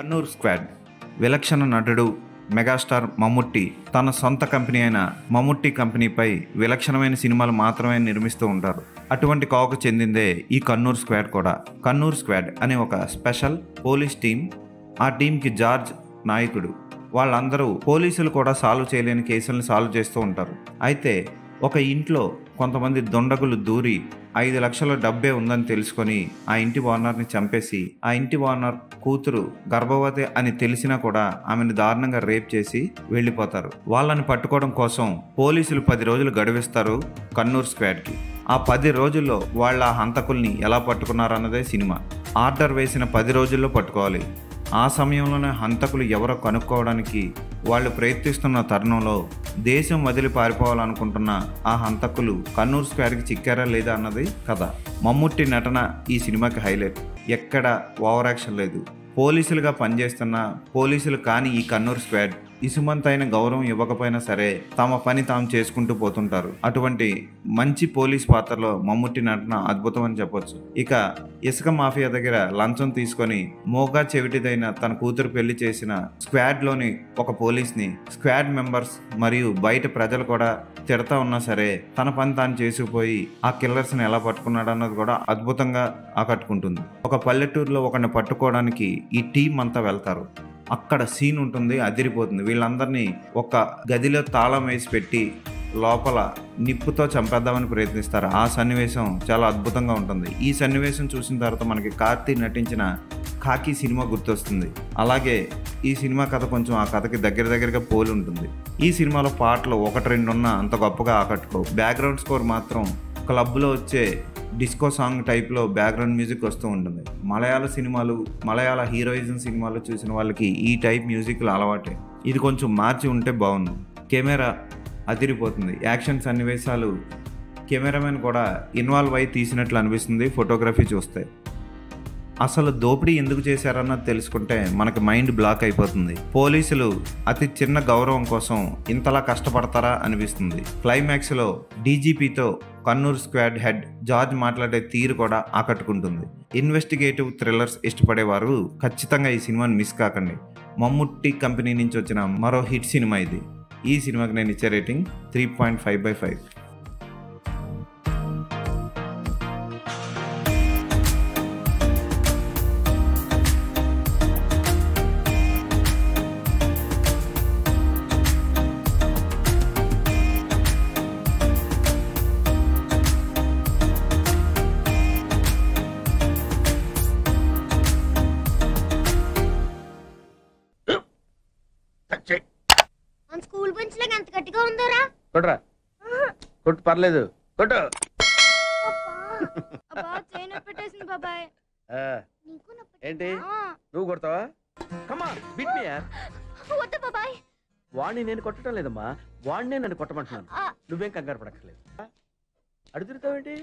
Kannur squad విలక్షణ నటుడు megastar Mammootty తన సొంత కంపెనీ అయిన మమ్ముట్టి కంపెనీపై విలక్షణమైన సినిమాలు మాత్రమే నిర్మిస్తూ ఉంటారు అటువంటి కోవకు చెందిందే ఈ కన్నూర్ స్క్వాడ్ కూడా కన్నూర్ స్క్వాడ్ అనే ఒక స్పెషల్ పోలీస్ టీం ఆ టీంకి జార్జ్ నాయకుడు వాళ్ళందరూ పోలీసులు కూడా సాల్వ్ చేయలేని కేసులను సాల్వ్ చేస్తూ ఉంటారు అయితే ఒక ఇంట్లో కొంతమంది దొండగులు దూరి ఐదు లక్షల డబ్బే ఉందని తెలుసుకొని ఆ ఇంటి ఓనర్ని చంపేసి ఆ ఇంటి ఓనర్ కూతురు గర్భవతి అని తెలిసినా కూడా ఆమెను దారుణంగా రేప్ చేసి వెళ్ళిపోతారు వాళ్ళని పట్టుకోవడం కోసం పోలీసులు పది రోజులు గడువిస్తారు కన్నూర్ స్క్వాడ్కి ఆ పది రోజుల్లో వాళ్ళ ఆ హంతకుల్ని ఎలా పట్టుకున్నారన్నదే సినిమా ఆర్డర్ వేసిన పది రోజుల్లో పట్టుకోవాలి ఆ సమయంలోనే హంతకులు ఎవరో కనుక్కోవడానికి వాళ్ళు ప్రయత్నిస్తున్న తరుణంలో దేశం వదిలి పారిపోవాలనుకుంటున్న ఆ హంతకులు కన్నూర్ స్క్వాడ్కి చిక్కారా లేదా అన్నది కథ మమ్ముట్టి నటన ఈ సినిమాకి హైలైట్ ఎక్కడ ఓవర్ యాక్షన్ లేదు పోలీసులుగా పనిచేస్తున్న పోలీసులు కాని ఈ కన్నూర్ స్క్వాడ్ ఇసుమంతైన గౌరవం ఇవ్వకపోయినా సరే తమ పని తాము చేసుకుంటూ పోతుంటారు అటువంటి మంచి పోలీస్ పాత్రలో మమ్ముట్టి నటన అద్భుతం అని చెప్పొచ్చు ఇక ఇసుక మాఫియా దగ్గర లంచం తీసుకొని మోగా చెవిటిదైన తన కూతురు పెళ్లి చేసిన స్క్వాడ్ లోని ఒక పోలీస్ ని స్క్వాడ్ మెంబర్స్ మరియు బయట ప్రజలు కూడా తిడతా ఉన్నా సరే తన పని తాను చేసుకుపోయి ఆ కిల్లర్స్ ని ఎలా పట్టుకున్నాడు అన్నది కూడా అద్భుతంగా ఆకట్టుకుంటుంది ఒక పల్లెటూరులో ఒకరిని పట్టుకోవడానికి ఈ టీం అంతా వెళ్తారు అక్కడ సీన్ ఉంటుంది అదిరిపోతుంది వీళ్ళందరినీ ఒక గదిలో తాళం వేసి పెట్టి లోపల నిప్పుతో చంపేద్దామని ప్రయత్నిస్తారు ఆ సన్నివేశం చాలా అద్భుతంగా ఉంటుంది ఈ సన్నివేశం చూసిన తర్వాత మనకి కార్తీ నటించిన కాకి సినిమా గుర్తొస్తుంది అలాగే ఈ సినిమా కథ కొంచెం ఆ కథకి దగ్గర దగ్గరగా పోలి ఉంటుంది ఈ సినిమాలో పాటలు ఒకటి రెండు ఉన్నా అంత గొప్పగా ఆకట్టుకో బ్యాక్గ్రౌండ్ స్కోర్ మాత్రం క్లబ్లో వచ్చే డిస్కో సాంగ్ టైప్లో బ్యాక్గ్రౌండ్ మ్యూజిక్ వస్తూ ఉంటుంది మలయాళ సినిమాలు మలయాళ హీరోయిజం సినిమాలు చూసిన వాళ్ళకి ఈ టైప్ మ్యూజిక్లు అలవాటే ఇది కొంచెం మార్చి ఉంటే బాగుంది కెమెరా అదిరిపోతుంది యాక్షన్ సన్నివేశాలు కెమెరామెన్ కూడా ఇన్వాల్వ్ అయి తీసినట్లు అనిపిస్తుంది ఫోటోగ్రఫీ చూస్తే అసలు దోపిడీ ఎందుకు చేశారన్నది తెలుసుకుంటే మనకి మైండ్ బ్లాక్ అయిపోతుంది పోలీసులు అతి చిన్న గౌరవం కోసం ఇంతలా కష్టపడతారా అనిపిస్తుంది క్లైమాక్స్లో డీజీపీతో కన్నూర్ స్క్వాడ్ హెడ్ జార్జ్ మాట్లాడే తీరు కూడా ఆకట్టుకుంటుంది ఇన్వెస్టిగేటివ్ థ్రిల్లర్స్ ఇష్టపడేవారు ఖచ్చితంగా ఈ సినిమాని మిస్ కాకండి మమ్ముట్టి కంపెనీ నుంచి వచ్చిన మరో హిట్ సినిమా ఇది ఈ సినిమాకి నేను ఇచ్చే rating three point five by five మన స్కూల్ బెంచ్ లాగా ఎంత గట్టిగా ఉందోరా కొట్రా కొట్టు పర్లేదు కొట్టు అబ్బా చైన్ పెట్టేసింది బాబాయ్ ఆ, నీకు నొప్పి ఏంటి ఆ, నువ్వు కొడతావా కమా బిట్ మీ యార్ వద్దు బాబాయ్ వాడిని నేను కొట్టడం లేదమ్మా వాడినే నన్ను కొట్టమంటున్నాను ఆ, నువ్వేం కంగారు పడక్కర్లేదు అడుగు తిరుగుతావేంటి